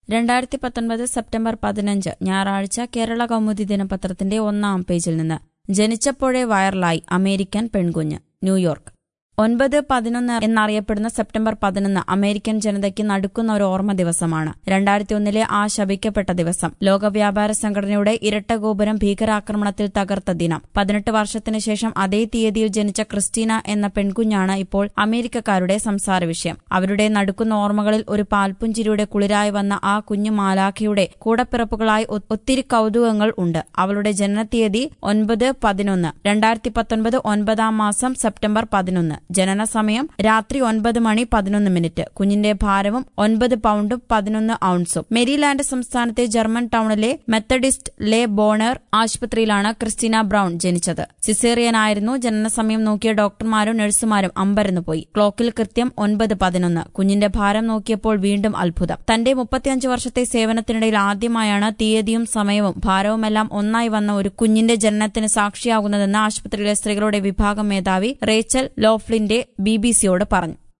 രണ്ടായിരത്തി പത്തൊൻപത് സെപ്റ്റംബർ പതിനഞ്ച് ഞായറാഴ്ച കേരള കൗമുദി ദിനപത്രത്തിന്റെ ഒന്നാം പേജിൽ നിന്ന് ജനിച്ചപ്പോഴേ വൈറലായി അമേരിക്കൻ പെൺകുഞ്ഞ് ന്യൂയോർക്ക് ഒൻപത് പതിനൊന്ന് എന്നറിയപ്പെടുന്ന സെപ്റ്റംബർ പതിനൊന്ന് അമേരിക്കൻ ജനതയ്ക്ക് നടുക്കുന്ന ഒരു ഓർമ്മ ദിവസമാണ് രണ്ടായിരത്തി ഒന്നിലെ ആ ശപിക്കപ്പെട്ട ദിവസം ലോക വ്യാപാര സംഘടനയുടെ ഇരട്ട ഗോപുരം ഭീകരാക്രമണത്തിൽ തകർത്ത ദിനം പതിനെട്ട് വർഷത്തിന് ശേഷം അതേ തീയതിയിൽ ജനിച്ച ക്രിസ്റ്റീന എന്ന പെൺകുഞ്ഞാണ് ഇപ്പോൾ അമേരിക്കക്കാരുടെ സംസാര വിഷയം അവരുടെ നടുക്കുന്ന ഓർമ്മകളിൽ ഒരു പാൽപുഞ്ചിരിയുടെ കുളിരായി വന്ന ആ കുഞ്ഞു മാലാഖയുടെ കൂടപ്പിറപ്പുകളായി ഒ- ഒത്തിരി കൗതുകങ്ങൾ ഉണ്ട് അവളുടെ ജനനത്തീയതി ഒൻപത് പതിനൊന്ന് രണ്ടായിരത്തി പത്തൊൻപത് ഒൻപതാം മാസം സെപ്റ്റംബർ പതിനൊന്ന് ജനന സമയം രാത്രി ഒൻപത് മണി പതിനൊന്ന് മിനിറ്റ് കുഞ്ഞിന്റെ ഭാരവും ഒൻപത് പൗണ്ടും പതിനൊന്ന് ഔൺസും മെരിലാൻഡ് സംസ്ഥാനത്തെ ജർമ്മൻ ടൌണിലെ മെത്തഡിസ്റ്റ് ലേ ബോണർ ആശുപത്രിയിലാണ് ക്രിസ്റ്റീന ബ്രൌൺ ജനിച്ചത് സിസേറിയനായിരുന്നു ജനനസമയം നോക്കിയ ഡോക്ടർമാരും നഴ്സുമാരും അമ്പരന്നു പോയി ക്ലോക്കിൽ കൃത്യം ഒൻപത് പതിനൊന്ന് കുഞ്ഞിന്റെ ഭാരം നോക്കിയപ്പോൾ വീണ്ടും അത്ഭുതം തന്റെ മുപ്പത്തിയഞ്ച് വർഷത്തെ സേവനത്തിനിടയിൽ ആദ്യമായാണ് തീയതിയും സമയവും ഭാരവുമെല്ലാം ഒന്നായി വന്ന ഒരു കുഞ്ഞിന്റെ ജനനത്തിന് സാക്ഷിയാകുന്നതെന്ന് ആശുപത്രിയിലെ സ്ത്രീകളുടെ വിഭാഗം മേധാവി റേച്ചൽ ലോഫ്ലിന്റെ ബിബിസിയോട് പറഞ്ഞു